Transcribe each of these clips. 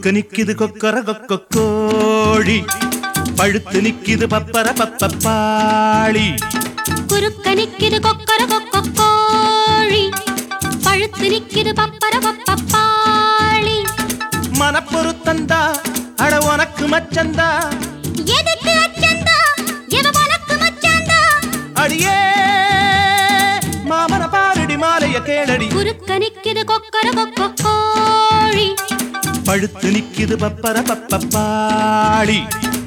குறுக்க நிக்குது கொக்கர கொக்க கோழி பழுத்து நிக்குது பப்பர பப்பப்பாளி குறுக்க நிக்குது கொக்கர கொக்க கோழி பழுத்து நிக்குது பப்பர பப்பப்பாளி மனப்பொருத்தந்தா அட உனக்கு மச்சந்தா எதுக்கு அச்சந்தா எவ உனக்கு மச்சாந்தா அடியே மாமன பாரடி மாலைய கேளடி குறுக்க நிக்குது கொக்கர கொக்க கோழி பழுத்து நிக்குது பப்பர பப்பப்பாளி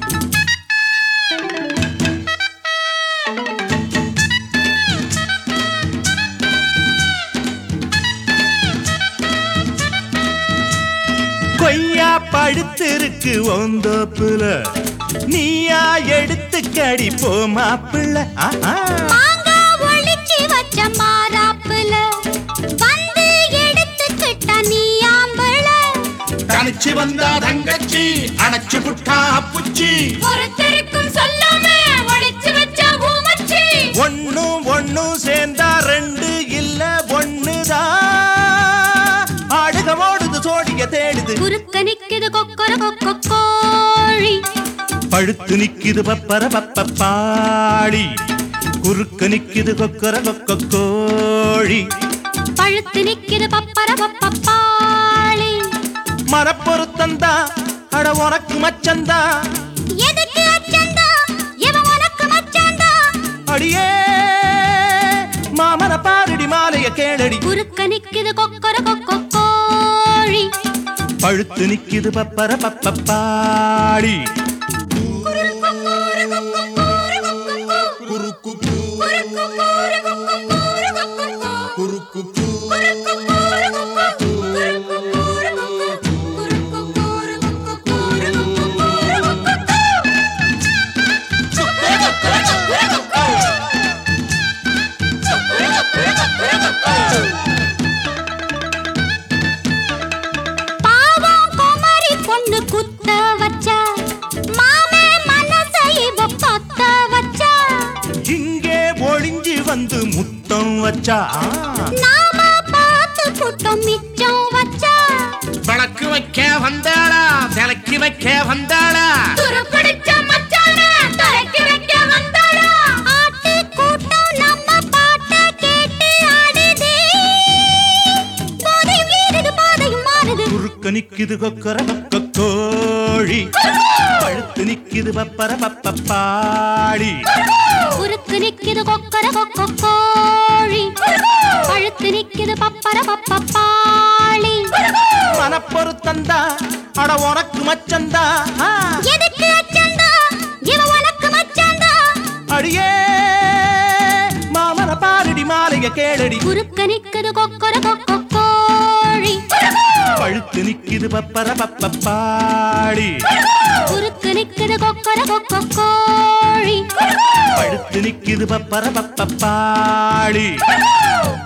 கொய்யா பழுத்திருக்கு ஒந்தோப்புல நீயா எடுத்து கடி போ மாப்பிள்ள ஆஹா. மாங்கா ஒளிச்சு வச்ச மாறாப்புல வந்து எடுத்துக்கிட்ட நீ ஆம்பள தனிச்சு வந்தா தங்கச்சி அணைச்சு புட்டா அப்புச்சி ஒருத்தருக்கும் சொல்லாம ஒளிச்சு வச்ச ஊமச்சி ஒண்ணும் ஒண்ணும் சேர்ந்தா ரெண்டு இல்ல ஒண்ணுதான் ஆடுக ஓடுது சோடிய தேடுது குறுக்க நிக்குது கொக்கர கொக்க கோழி பழுத்து நிக்குது பப்பர பப்பப்பாளி குறுக்க நிக்குது கொக்கர கொக்க கோழி பழுத்து நிக்குது பப்பர பப்பப்பாளி மனப்பொருத்தந்தா அட உனக்கு மச்சந்தா எதுக்கு அச்சந்தா எவ உனக்கு மச்சாந்தா அடியே மாமன பாரடி மாலைய கேளடி குறுக்க நிக்குது கொக்கர கொக்க கோழி பழுத்து நிக்குது பப்பர பப்பப்பாளி குறுக்கு குறுக்கு பாவம் குமரி பொண்ணு குத்த வச்சா மாமே மனசை இவ பத்த வச்சா இங்கே ஒளிஞ்சு வந்து முத்தம் வச்சா நாம பார்த்து புட்டம் மிச்சம் வச்சா விளக்கு வைக்க வந்தாளா விளக்கி வைக்க வந்தாளா துருப்பிடிச்ச மச்சான தரக்கி வைக்க வந்தாளா ஆட்டு கூட்டம் நம்ம பாட்ட கேட்டு ஆடுதே போதையும் ஏறுது பாதையும் மாறுது குறுக்க நிக்குது கொக்கர கொக்க கோழி பழுத்து நிக்குது பப்பர பப்பப்பாளி குறுக்கு நிக்குது கொக்கர கொக்க கோழி பழுத்து நிக்குது பப்பர பப்பப்பாளி மனப்பொருத்தந்தா அட உனக்கு மச்சந்தா ஆ, எதுக்கு அச்சந்தா இவ உனக்கு மச்சாந்தா அடியே மாமன பாரடி மாலைய கேளடி குறுக்க நிக்குது கொக்கர கொக்க கோழி பழுத்து நிக்குது பப்பர பப்பப்பாளி குறுக்கு நிக்குது கொக்கர கொக்க கோழி பழுத்து நிக்குது பப்பர பப்பப்பாளி